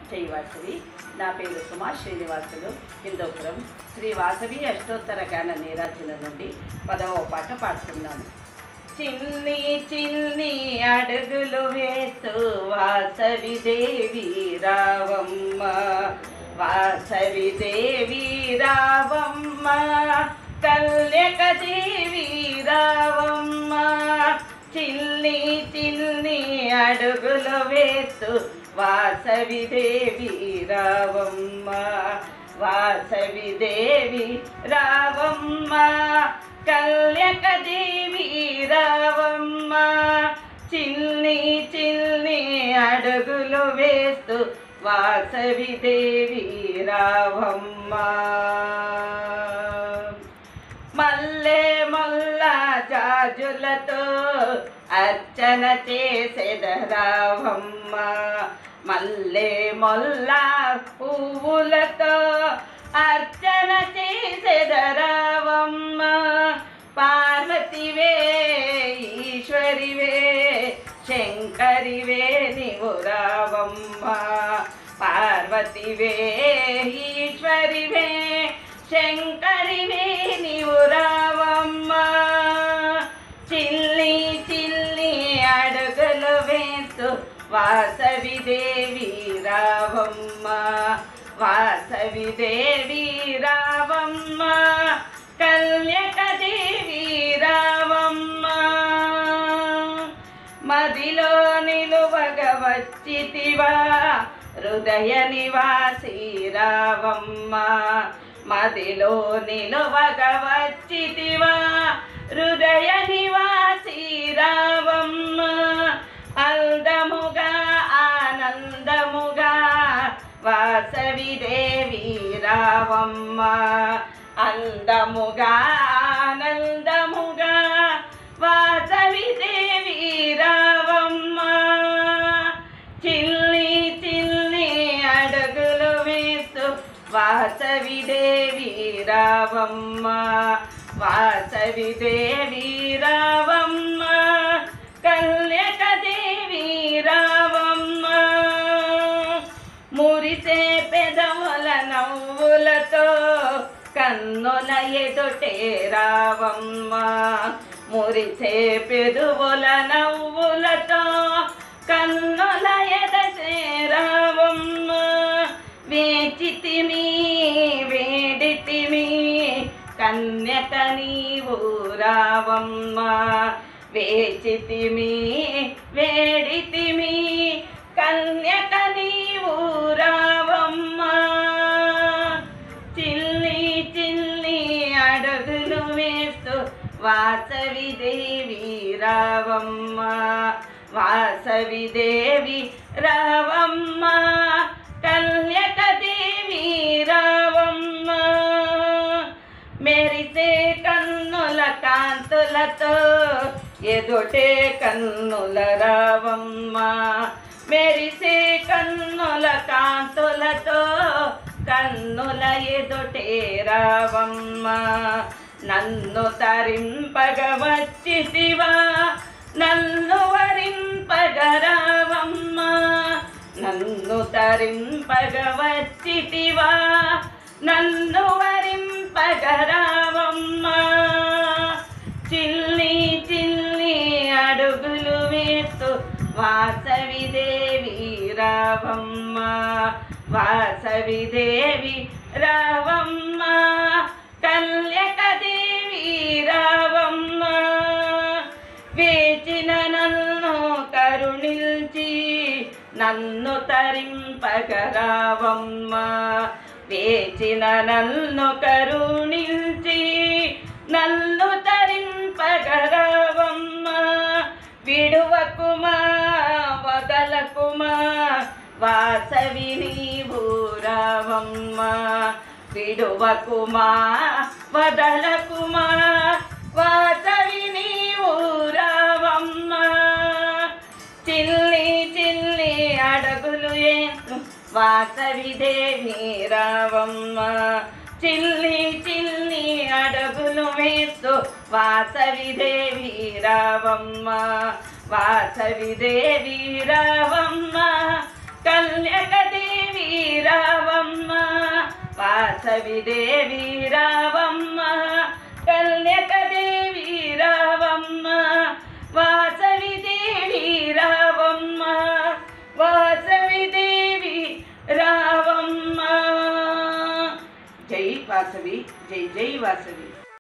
చేయవాసవి నా పేరు సుమా శ్రీనివాసులు హిందూపురం శ్రీ వాసవి అష్టోత్తర గాన నీరాజన నుండి పదవ పాట పాడుతున్నాను చిన్ని చిన్ని అడుగులు వేస్తూ వాసవి దేవి రావమ్మ వాసవి దేవి రావమ్మ కల్యక దేవి రావమ్మ చిన్ని చిన్ని అడుగులు వేస్తూ వాసవి దేవి రావమ్మ వాసవి దేవి రావమ్మ కల్యక దేవి రావమ్మ చిన్ని చిన్ని అడుగులు వేస్తూ వాసవి దేవి రావమ్మ మల్లె మొల్ల జాజులతో అర్చన చేసేదరావమ్మ మల్లె మొల్ల పువ్వులతో అర్చన చేసేదరావమ్మ పార్వతివే ఈశ్వరివే శంకరివే నీవు రావమ్మ పార్వతివే ఈశ్వరివే శంకరివే నీవు రావమ్మ చిల్లి చిల్లి అడుగులు వేస్తూ వాసవి దేవి రావమ్మ వాసవి దేవి రావమ్మ కల్యక దేవి రావమ్మ మదిలో నిలువగ వచ్చితివా హృదయ నివాసి రావమ్మ మదిలో నిలువగ వచ్చితివా హృదయ నివాసి రావమ్మ అందముగా ఆనందముగా వాసవి దేవి రావమ్మ అందముగా ఆనందముగా వాసవి దేవి రావమ్మ చిల్లి చిల్లి అడుగులు వేస్తూ వాసవి దేవి రావమ్మ వాసవి దేవి రావమ్మ కల్యక దేవి రావమ్మ మురిసే పెదవుల నవ్వులతో కన్నుల ఎదుటే రావమ్మ మురిసే పెదవుల నవ్వులతో కన్నుల ఎదటే రావమ్మ వేచితిమి వేడితిమి కన్యక నీవు రావమ్మ వేచితిమి వేడితిమి కన్యక నీవు రావమ్మ చిల్లి చిల్లి అడుగులు వేస్తూ వాసవి దేవి రావమ్మ వాసవి దేవి రావమ్మ కన్యక దేవి రావమ్మ మెరిసే కన్నుల కాంతులతో ఎదుటే కన్నుల రావమ్మ మెరిసే కన్నుల కాంతులతో కన్నుల ఎదుటే రావమ్మ నన్ను తరింపగ వచ్చితివా నన్ను వరింపగ రావమ్మ నన్ను తరింపగ వచ్చితివా నన్ను వరింపగ రావమ్మ చిల్లి చిల్లి అడుగులు వేస్తూ వాసవి దేవి రావమ్మ వాసవి దేవి రావమ్మ కల్యక దేవి రావమ్మ వేచిన నన్ను కరుణిల్చి నన్ను తరింపగ రావమ్మ వేచిన నన్ను కరుణిల్చి నన్ను తరింపగ రావమ్మ విడువకుమా వదలకుమా వాసవి నీవు రావమ్మ విడువకుమా వదలకుమా వాసవి నీవు రావమ్మ చిల్లి చిల్లి అడుగులు ఏసు వాసవి దేవి రావమ్మ చిల్లి చిల్లి అడుగులు వేస్తూ వాసవి దేవి రావమ్మ వాసవి దేవి రావమ్మ కన్యక దేవి దేవి రావమ్మ వాసవి దేవి రావమ్మ కన్యక దేవి రావమ్మ వాసవి దేవి రావమ్మ వాసవి దేవి రావమ్మ జై వాసవి జై జై వాసవి